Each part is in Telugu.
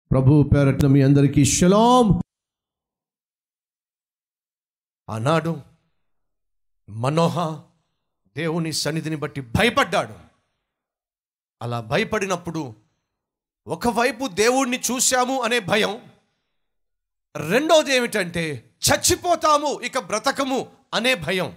ప్రభు పేరట్ల మీ అందరికీ షలాం ఆనాడు మనోహ దేవుని సన్నిధిని బట్టి భయపడ్డాడు అలా భయపడినప్పుడు ఒకవైపు దేవుణ్ణి చూశాము అనే భయం రెండోది ఏమిటంటే చచ్చిపోతాము ఇక బ్రతకము అనే భయం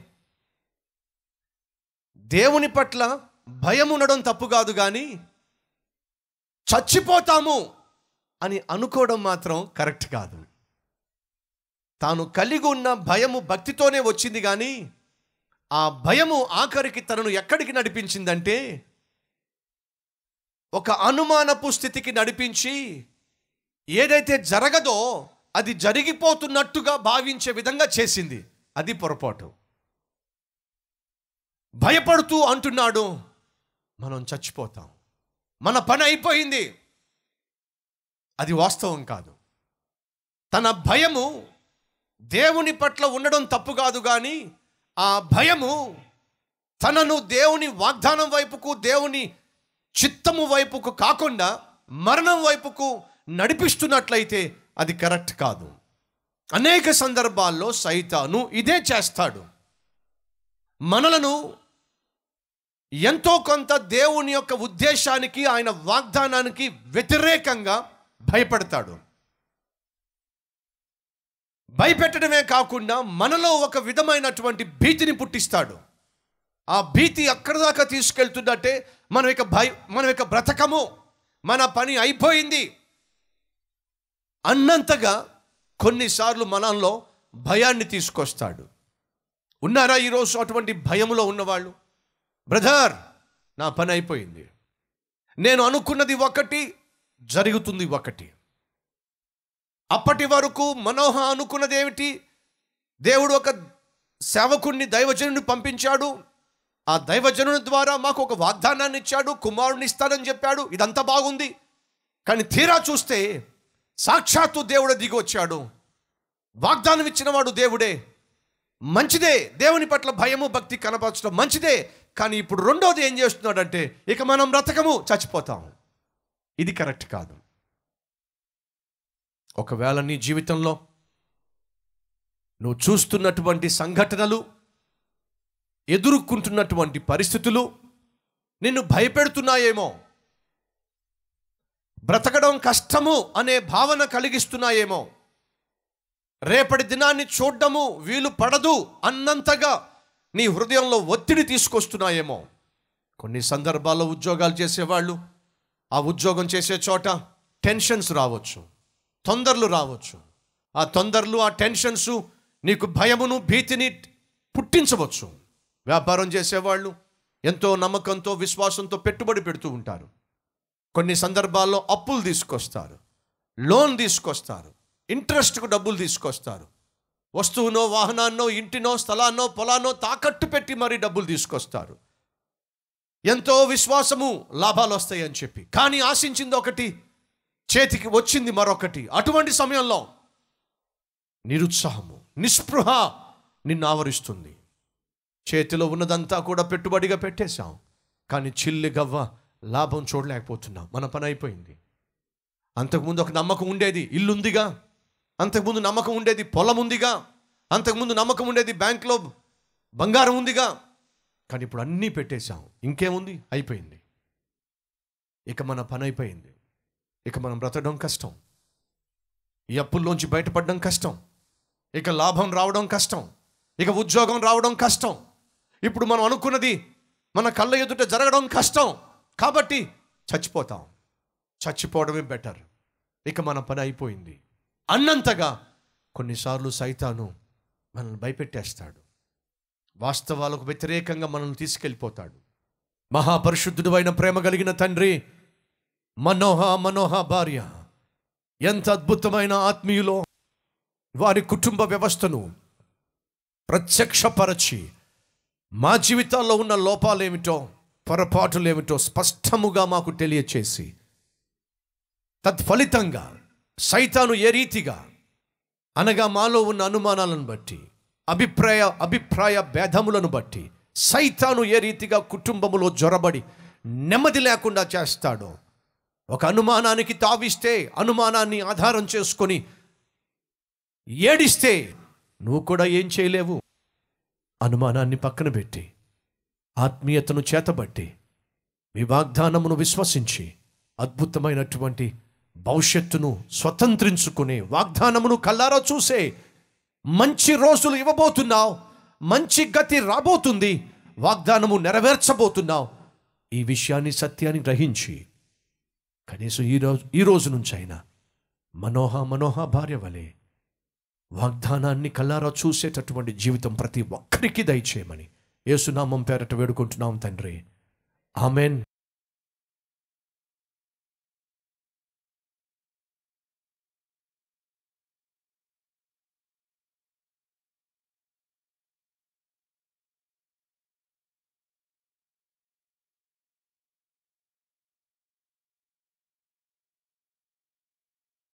దేవుని పట్ల భయం ఉండడం తప్పు కాదు కానీ చచ్చిపోతాము అని అనుకోవడం మాత్రం కరెక్ట్ కాదు తాను కలిగి ఉన్న భయము భక్తితోనే వచ్చింది కానీ ఆ భయము ఆఖరికి తనను ఎక్కడికి నడిపించిందంటే ఒక అనుమానపు స్థితికి నడిపించి ఏదైతే జరగదో అది జరిగిపోతున్నట్టుగా భావించే విధంగా చేసింది అది పొరపాటు భయపడుతూ అంటున్నాడు మనం చచ్చిపోతాం మన పని అయిపోయింది అది వాస్తవం కాదు తన భయము దేవుని పట్ల ఉండడం తప్పు కాదు కానీ ఆ భయము తనను దేవుని వాగ్దానం వైపుకు దేవుని చిత్తము వైపుకు కాకుండా మరణం వైపుకు నడిపిస్తున్నట్లయితే అది కరెక్ట్ కాదు అనేక సందర్భాల్లో సైతాను ఇదే చేస్తాడు మనలను ఎంతో కొంత దేవుని యొక్క ఉద్దేశానికి ఆయన వాగ్దానానికి వ్యతిరేకంగా భయపడతాడు భయపెట్టడమే కాకుండా మనలో ఒక విధమైనటువంటి భీతిని పుట్టిస్తాడు ఆ భీతి అక్కడి దాకా తీసుకెళ్తుందంటే మనం ఇక భయ మనం ఇక బ్రతకము మన పని అయిపోయింది అన్నంతగా కొన్నిసార్లు మనలో భయాన్ని తీసుకొస్తాడు ఉన్నారా ఈరోజు అటువంటి భయములో ఉన్నవాళ్ళు బ్రదర్ నా పని అయిపోయింది నేను అనుకున్నది ఒకటి జరుగుతుంది ఒకటి అప్పటి వరకు మనోహ అనుకున్నది ఏమిటి దేవుడు ఒక సేవకుణ్ణి దైవజనుని పంపించాడు ఆ దైవజనుని ద్వారా మాకు ఒక వాగ్దానాన్ని ఇచ్చాడు కుమారుని ఇస్తానని చెప్పాడు ఇదంతా బాగుంది కానీ తీరా చూస్తే సాక్షాత్తు దేవుడు దిగి వచ్చాడు వాగ్దానం ఇచ్చినవాడు దేవుడే మంచిదే దేవుని పట్ల భయము భక్తి కనపరచడం మంచిదే కానీ ఇప్పుడు రెండోది ఏం చేస్తున్నాడంటే ఇక మనం బ్రతకము చచ్చిపోతాం ఇది కరెక్ట్ కాదు ఒకవేళ నీ జీవితంలో నువ్వు చూస్తున్నటువంటి సంఘటనలు ఎదుర్కొంటున్నటువంటి పరిస్థితులు నిన్ను భయపెడుతున్నాయేమో బ్రతకడం కష్టము అనే భావన కలిగిస్తున్నాయేమో రేపటి దినాన్ని చూడడము వీలు పడదు అన్నంతగా నీ హృదయంలో ఒత్తిడి తీసుకొస్తున్నాయేమో కొన్ని సందర్భాల్లో ఉద్యోగాలు చేసేవాళ్ళు ఆ ఉద్యోగం చేసే చోట టెన్షన్స్ రావచ్చు తొందరలు రావచ్చు ఆ తొందరలు ఆ టెన్షన్స్ నీకు భయమును భీతిని పుట్టించవచ్చు వ్యాపారం చేసేవాళ్ళు ఎంతో నమ్మకంతో విశ్వాసంతో పెట్టుబడి పెడుతూ ఉంటారు కొన్ని సందర్భాల్లో అప్పులు తీసుకొస్తారు లోన్ తీసుకొస్తారు ఇంట్రెస్ట్కు డబ్బులు తీసుకొస్తారు వస్తువునో వాహనాన్నో ఇంటినో స్థలాన్నో పొలాన్నో తాకట్టు పెట్టి మరీ డబ్బులు తీసుకొస్తారు ఎంతో విశ్వాసము లాభాలు వస్తాయని చెప్పి కానీ ఆశించింది ఒకటి చేతికి వచ్చింది మరొకటి అటువంటి సమయంలో నిరుత్సాహము నిస్పృహ నిన్ను ఆవరిస్తుంది చేతిలో ఉన్నదంతా కూడా పెట్టుబడిగా పెట్టేశాం కానీ చిల్లి గవ్వ లాభం చూడలేకపోతున్నాం మన పని అయిపోయింది అంతకుముందు ఒక నమ్మకం ఉండేది ఇల్లు ఉందిగా అంతకుముందు నమ్మకం ఉండేది పొలం ఉందిగా అంతకుముందు నమ్మకం ఉండేది బ్యాంక్లో బంగారం ఉందిగా కానీ ఇప్పుడు అన్నీ పెట్టేశాం ఇంకేముంది అయిపోయింది ఇక మన పని అయిపోయింది ఇక మనం బ్రతకడం కష్టం ఈ అప్పుల్లోంచి బయటపడడం కష్టం ఇక లాభం రావడం కష్టం ఇక ఉద్యోగం రావడం కష్టం ఇప్పుడు మనం అనుకున్నది మన కళ్ళ ఎదుట జరగడం కష్టం కాబట్టి చచ్చిపోతాం చచ్చిపోవడమే బెటర్ ఇక మన పని అయిపోయింది అన్నంతగా కొన్నిసార్లు సైతాను మనల్ని భయపెట్టేస్తాడు వాస్తవాలకు వ్యతిరేకంగా మనల్ని తీసుకెళ్ళిపోతాడు మహాపరిశుద్ధుడు అయిన ప్రేమ కలిగిన తండ్రి మనోహ మనోహ భార్య ఎంత అద్భుతమైన ఆత్మీయులో వారి కుటుంబ వ్యవస్థను ప్రత్యక్షపరచి మా జీవితాల్లో ఉన్న లోపాలేమిటో పొరపాటులేమిటో స్పష్టముగా మాకు తెలియచేసి తత్ఫలితంగా సైతాను ఏ రీతిగా అనగా మాలో ఉన్న అనుమానాలను బట్టి అభిప్రాయ అభిప్రాయ భేదములను బట్టి సైతాను ఏ రీతిగా కుటుంబములో జొరబడి నెమ్మది లేకుండా చేస్తాడో ఒక అనుమానానికి తావిస్తే అనుమానాన్ని ఆధారం చేసుకొని ఏడిస్తే నువ్వు కూడా ఏం చేయలేవు అనుమానాన్ని పక్కన పెట్టి ఆత్మీయతను చేతబట్టి మీ వాగ్దానమును విశ్వసించి అద్భుతమైనటువంటి భవిష్యత్తును స్వతంత్రించుకునే వాగ్దానమును కల్లారా చూసే మంచి రోజులు ఇవ్వబోతున్నావు మంచి గతి రాబోతుంది వాగ్దానము నెరవేర్చబోతున్నావు ఈ విషయాన్ని సత్యాన్ని గ్రహించి కనీసం ఈ రోజు ఈ రోజు నుంచైనా మనోహ మనోహ భార్య వలె వాగ్దానాన్ని కల్లారా చూసేటటువంటి జీవితం ప్రతి ఒక్కరికి దయచేయమని యేసునామం పేరట వేడుకుంటున్నాం తండ్రి ఆమెన్